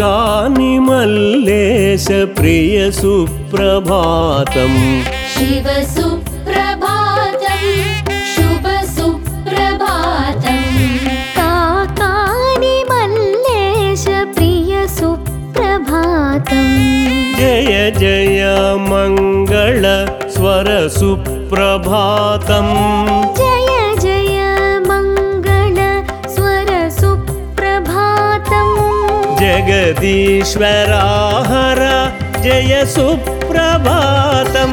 కాకాని మల్లేశ ప్రియ సుప్రభాతం शिव सुप्रभातं शुभ सुप्रभातं కాకాని మల్లేశ ప్రియ సుప్రభాతం జయ జయ మంగళ స్వర సుప్రభాతం జయ జయ మంగళ స్వర సుప్రభాతం జగదీశ్వరాహర జయ సుప్రభాతం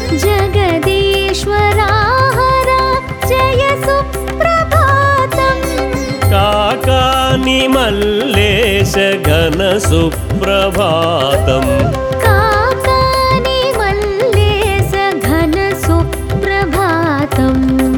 జగదీశ్వరాహర జయ సుప్రభాతం కాకాని మల్లేశ ఘన సుప్రభాతం కాకాని మల్లేశ ఘన సుప్రభాతం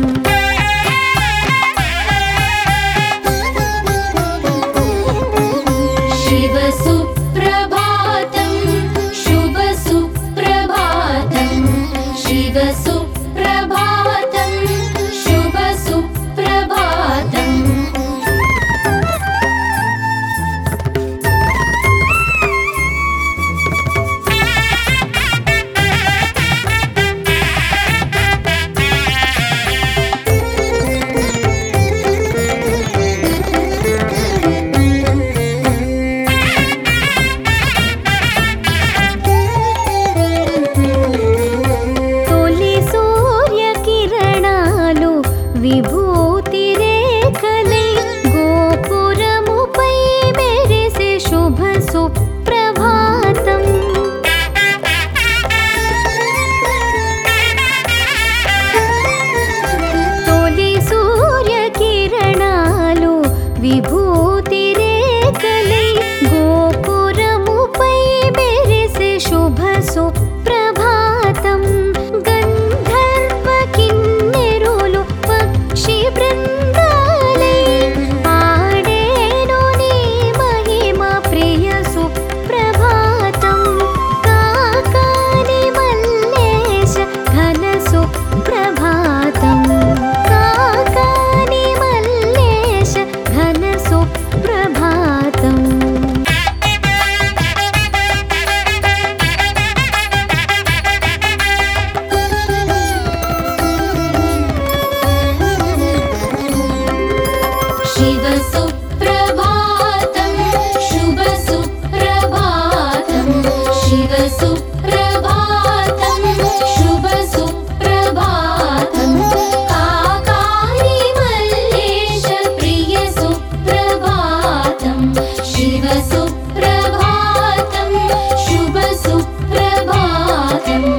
शिव सुप्रभातं शुभ सुप्रभातं शिव सुप्रभातं शुभ सुप्रभातम् తొలి సూర్య కిరణాలు విభూతి రేఖలై గోపురముపై మెరిసే శుభ సుప్రభాతం తొలి సూర్య కిరణాలు విభూతి రేఖలై గోపురముపై మెరిసే శుభ సుప్రభాతం గంధర్వ కిన్నెరులు పక్షి బృందాలై పాడేను నీ మహిమ ప్రియ సుప్రభాతం కాకాని మల్లేశ ఘన సుప్రభాతం కాకాని మల్లేశ ఘన సుప్రభాతం शिव सुप्रभातं शुभ सुप्रभातं शिव सुप्रभातं शुभ सुप्रभातं काकानि मल्लेश प्रिय सुप्रभातं शिव सुप्रभातं शुभ सुप्रभातम्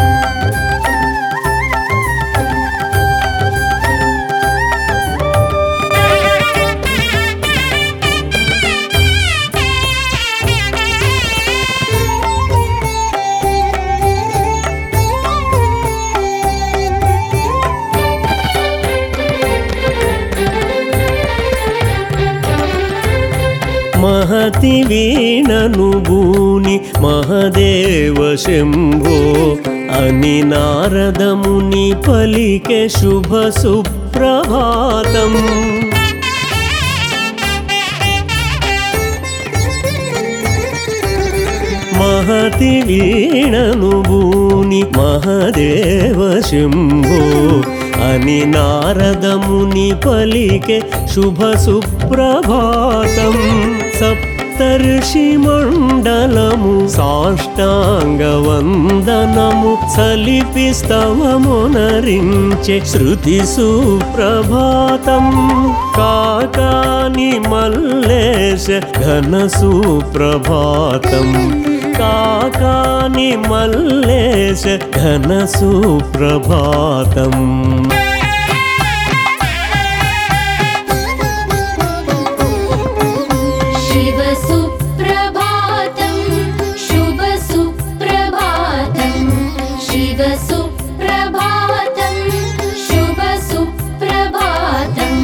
మహతి వీణను భూని మహదేవ శంభో అని నారదముని పలికె శుభ సుప్రభాతం మహతి వీణను భూని మహదేవ శంభో అని నారదముని పలికె శుభ సుప్రభాతం సప్తర్షి మండలము సాష్టాంగ వందనము సలిపి స్తవమునరించే శృతి సుప్రభాతం కాకాని మల్లేశ ఘన సుప్రభాతం కాకాని మల్లేశ ఘన సుప్రభాతం शिव सुप्रभातं शुभ सुप्रभातं शिव सुप्रभातं शुभ सुप्रभातम्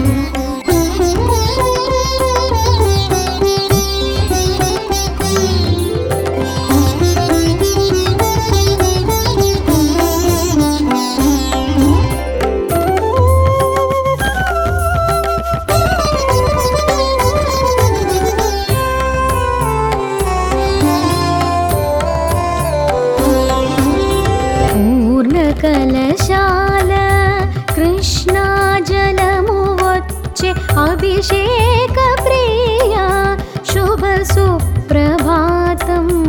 अभिषेक प्रिया शुभ सुप्रभातम्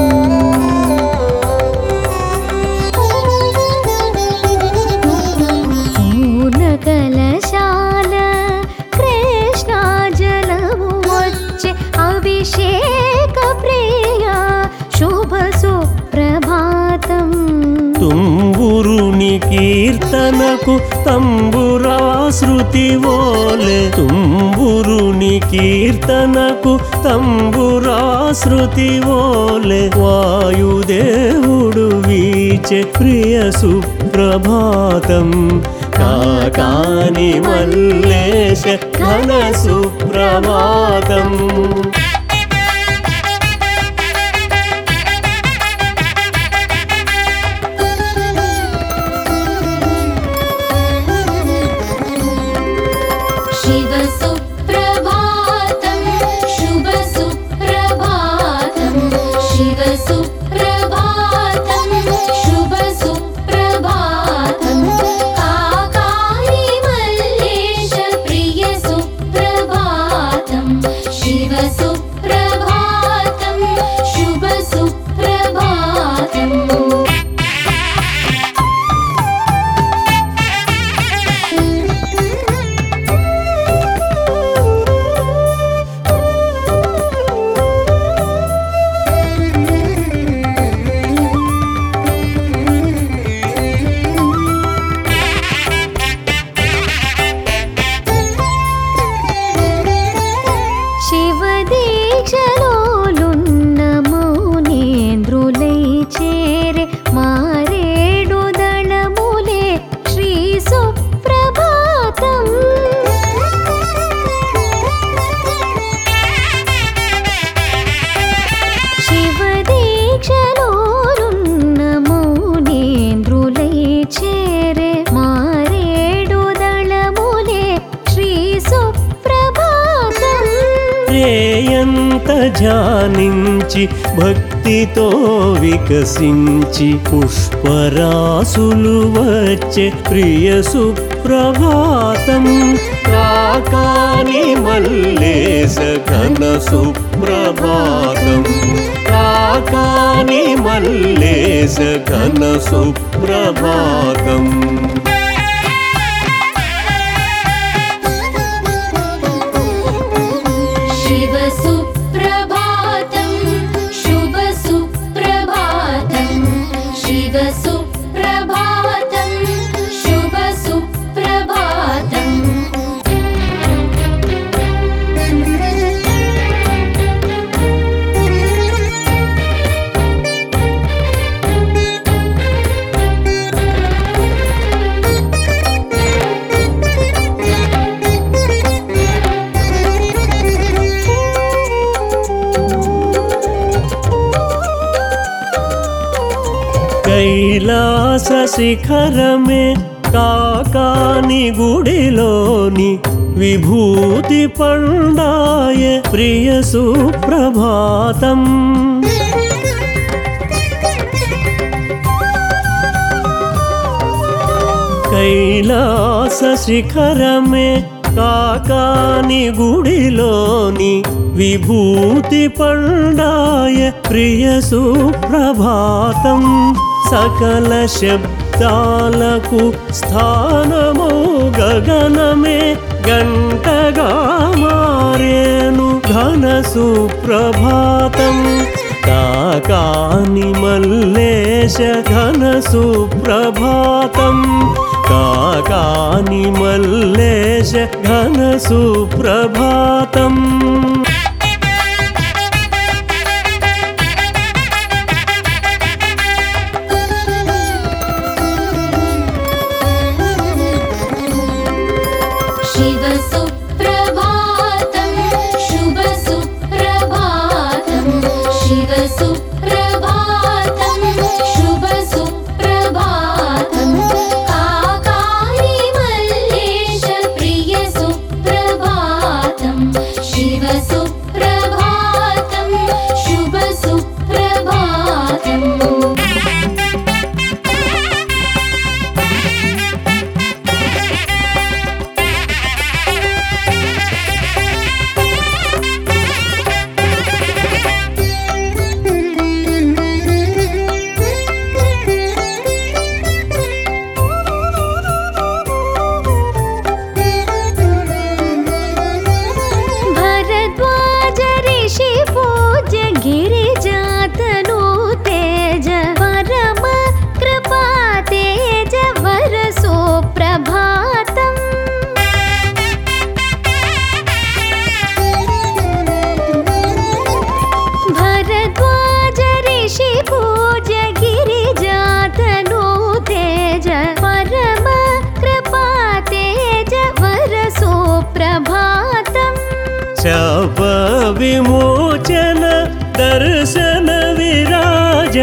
పూర్ణకలశాల కృష్ణాజలము వచ్చే అభిషేక ప్రియ శుభ సుప్రభాతం తుంబురుని కీర్తనకు తంబురా శృతి ఓలే తుంబురుని కీర్తనకు తంబురా శృతి ఓలే వాయుదేవుడు వీచే ప్రియ సుప్రభాతం కాకాని మల్లేశ ఘన సుప్రభాతం शिव सुप्रभातं शुभ सुप्रभातं शिव सुप्रभातं शुभ सुप्रभातं काकानि मल्लेश प्रिय सुप्रभातं शिव सुप्रभातं शुभ सुप्रभातम् శివదీక్షలోలున్న మౌనేంద్రులై చేరే మారేడు దళములే శ్రీ సుప్రభాతం శివదీక్షలోలున్న మౌనేంద్రులై చేరే మారేడు దళములే శ్రీ సుప్రభాతం రేయంత ధ్యానించి భక్తితో వికసించి పుష్పరాసులు వచ్చే ప్రియ సుప్రభాతం కాకాని మల్లేశ ఘన సుప్రభాతం కాకాని మల్లేశ ఘన సుప్రభాతం शिव सुप्रभातं शुभ सुप्रभातं शिव सुप्रभातं शुभ सुप्रभातम् కైలాస శిఖరమే కాకాని గుడిలోని విభూతి పండాయ ప్రియ సుప్రభాతం కైలాస శిఖరమే కాకాని గుడిలోని విభూతి పండాయ ప్రియ సుప్రభాతం సకల శబ్దాలకు స్థానము గగనమే గంటగా మారేను ఘన సుప్రభాతం కాకాని మల్లేశ ఘన సుప్రభాతం కాకాని మల్లేశ ఘన సుప్రభాతం शिव सुप्रभातं शुभ सुप्रभातं शिव सुप्रभातं शुभ सुप्रभातं काकानि मल्लेश प्रिय सुप्रभातं शिव सुप्रभातं शुभ सुप्रभातम् శప విమోచన దర్శన విరాజ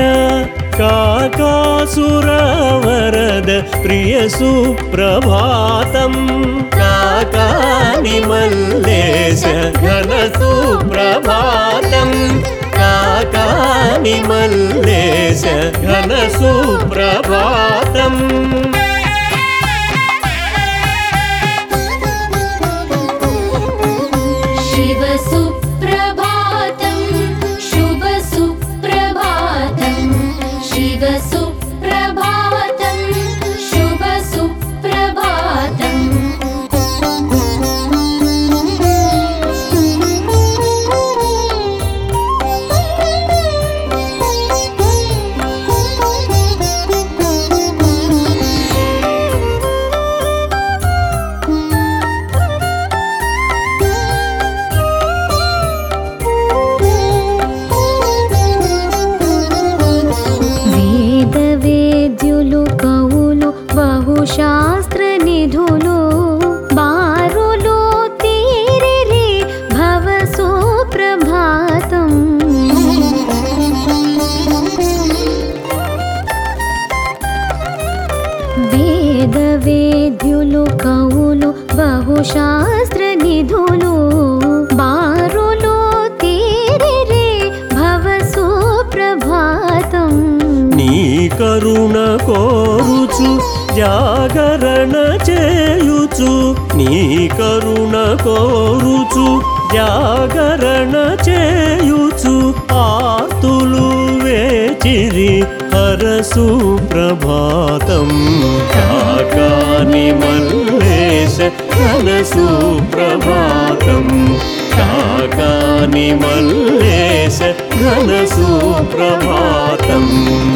కాకాసురవరద ప్రియ సుప్రభాతం కాకాని మల్లేశ ఘన సుప్రభాతం కాకాని మల్లేశ ఘన సుప్రభాతం शिव सुप्रभातं शुभ सुप्रभातं शिव सुप्रभातं शुभ सुप्रभातम् వేద వేద్యులు కవులు బహుశాస్త్ర నిధులు బారులు తీరిరి భవ సుప్రభాతం వేద వేద్యులు కవులు బహుశాస్త్ర నిధులు బారులు తీరిరి భవ సుప్రభాతం నీ కరుణ కోరుచు జాగరణ చేయుచు నీ కరుణ కోరుచు జాగరణ చేయుచు ఆతులు వేచిరి హరసు ప్రభాతం కాకాని మల్లేశ ఘనసు ప్రభాతం కాకాని మల్లేశ ఘనసు ప్రభాతం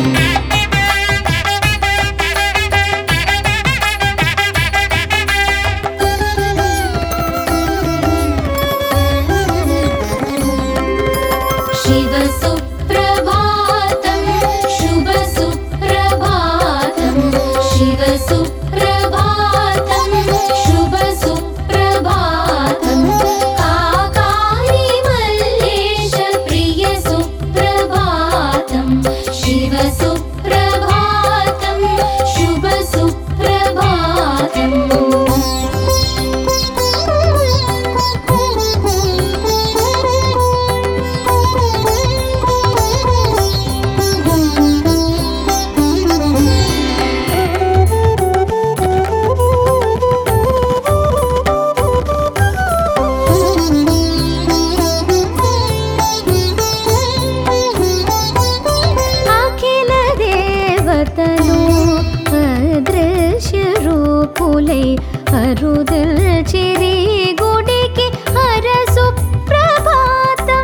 शिव सुप्रभातं शुभ सुप्रभातं शिव सुप्रभातं शुभ सुप्रभातं काकानि मल्लेश प्रिय सुप्रभातं शिव सुप्रभातं शुभ అఖిల దేవతలు అదృశ్య రూపులై అరుదల్చిరి గుడికి హర సుప్రభాతం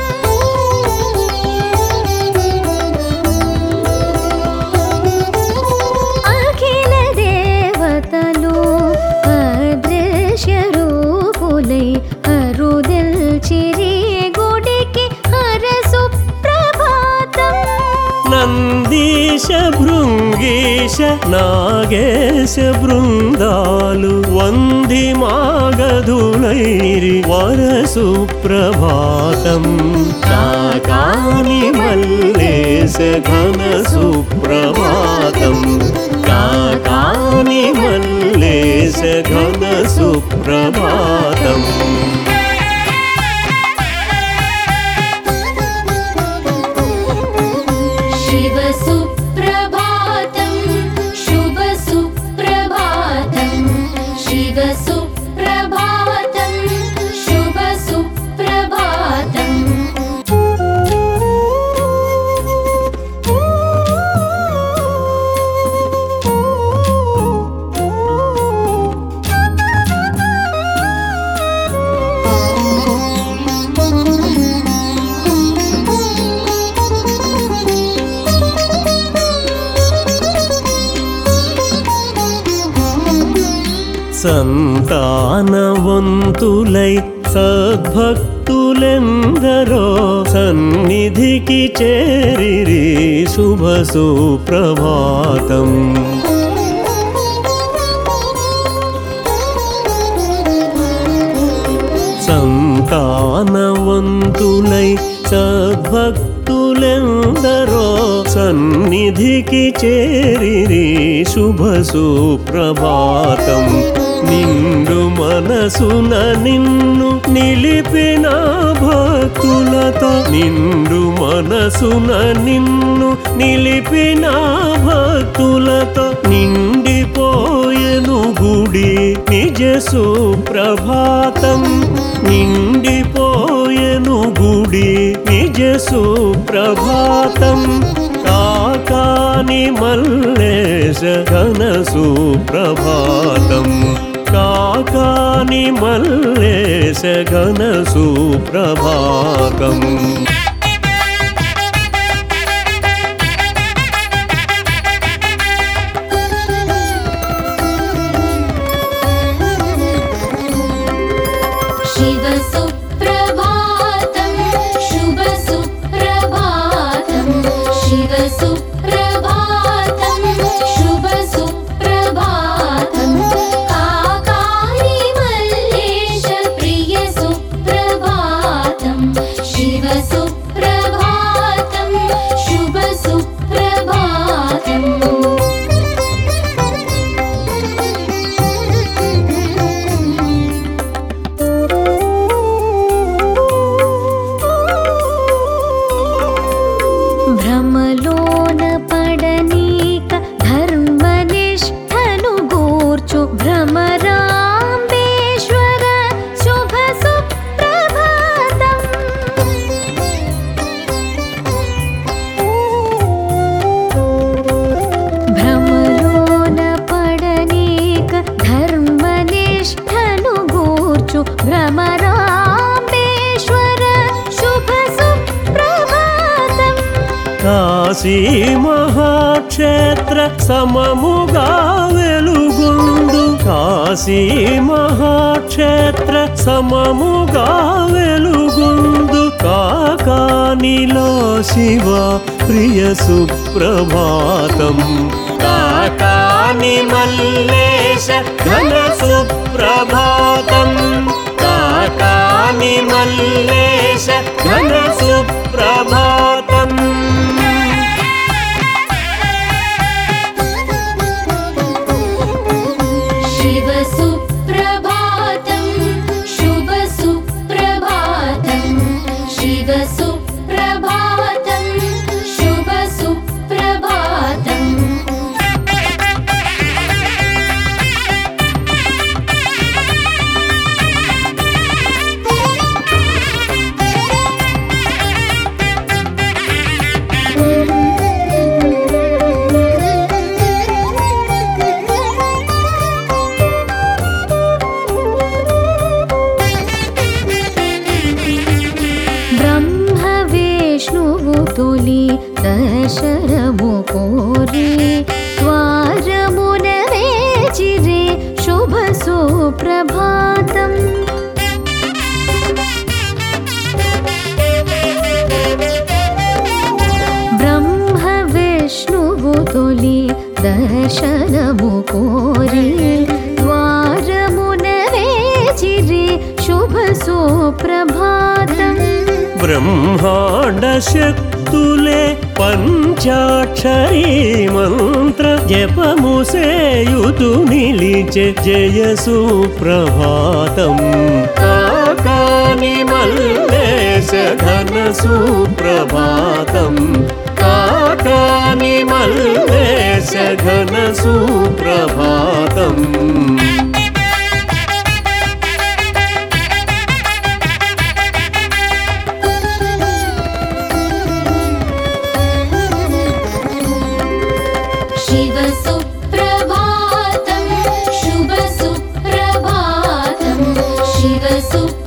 అఖిల దేవతలు అదృశ్య రూపులై అరుదల్చిరి గుడికి హర సుప్రభాతం నందీశ భృంగీశ నాగేశ బృందాలు వంది మాగధులైరి వరసు ప్రభాతం కాకాని మల్లేశ ఘన సుప్రభాతం కాకాని మల్లేశ ఘన సుప్రభాతం शिव सुप्रभातं शुभ सुप्रभातं शिव सुप्रभातं शुभ सुप्रभातम् సంతానవంతులై సద్భక్తులెందరో సన్నిధికి చేరిరి శుభ సుప్రభాతం సంతానవంతులై సద్భక్తులెందరో సన్నిధికి చేరిరి శుభ సుప్రభాతం నిండు మనసున నిన్ను నిలిపిన భక్తులతో నిండు మనసున నిన్ను నిలిపిన భక్తులతో నిండిపోయెను గుడి నిజ సుప్రభాతం నిండిపోయెను గుడి నిజ సుప్రభాతం కాకాని మల్లేశ ఘన సుప్రభాతం కాకాని మల్లేశ ఘన సుప్రభాతం शिव सुप्रभातं शुभ सुप्रभातं शिव सुप्रभातं शुभ सुप्रभातं काकानि मल्लेश प्रिय सुप्रभातं शिव सुप्रभातं शुभ सुप्रभातम् భ్రమలోన పడనీక ధర్మనిష్టను గూర్చు భ్రమరాంబేశ్వర శుభ సుప్రభాతం భ్రమలోన పడనీక ధర్మనిష్టను గూర్చు భ్రమరాంబేశ్వర శుభ సుప్రభాతం కాశీ మహాక్షేత్ర సమముగా వెలుగుండు కాశీ మహాక్షేత్ర సమముగా వెలుగుందు కాకానిలో శివ ప్రియ సుప్రభాతం కాకాని మల్లేశ ఘన సుప్రభాతం కాకాని మల్లేశ ఘన సుప్రభాతం शिव सुप्रभातं शुभ सुप्रभातं शिव सुप्रभातं शुभ सुप्रभातम् బ్రహ్మ విష్ణువు తొలి దశరము కోరి ద్వారమున వేచిరే శుభ సుప్రభాతం బ్రహ్మ విష్ణువు తొలి దర్శనము కోరి ద్వారమున వేచిరే శుభ సుప్రభాతం బ్రహ్మాండ శక్తులే పంచాక్షరీ మంత్ర జపము సేయుతు నిలిచే జయ సుప్రభాతం కాకాని మల్లేశ ఘన సుప్రభాతం కాకాని మల్లేశ ఘన సుప్రభాతం शिव सुप्रभातं शुभ सुप्रभातं शिव सुप्रभातं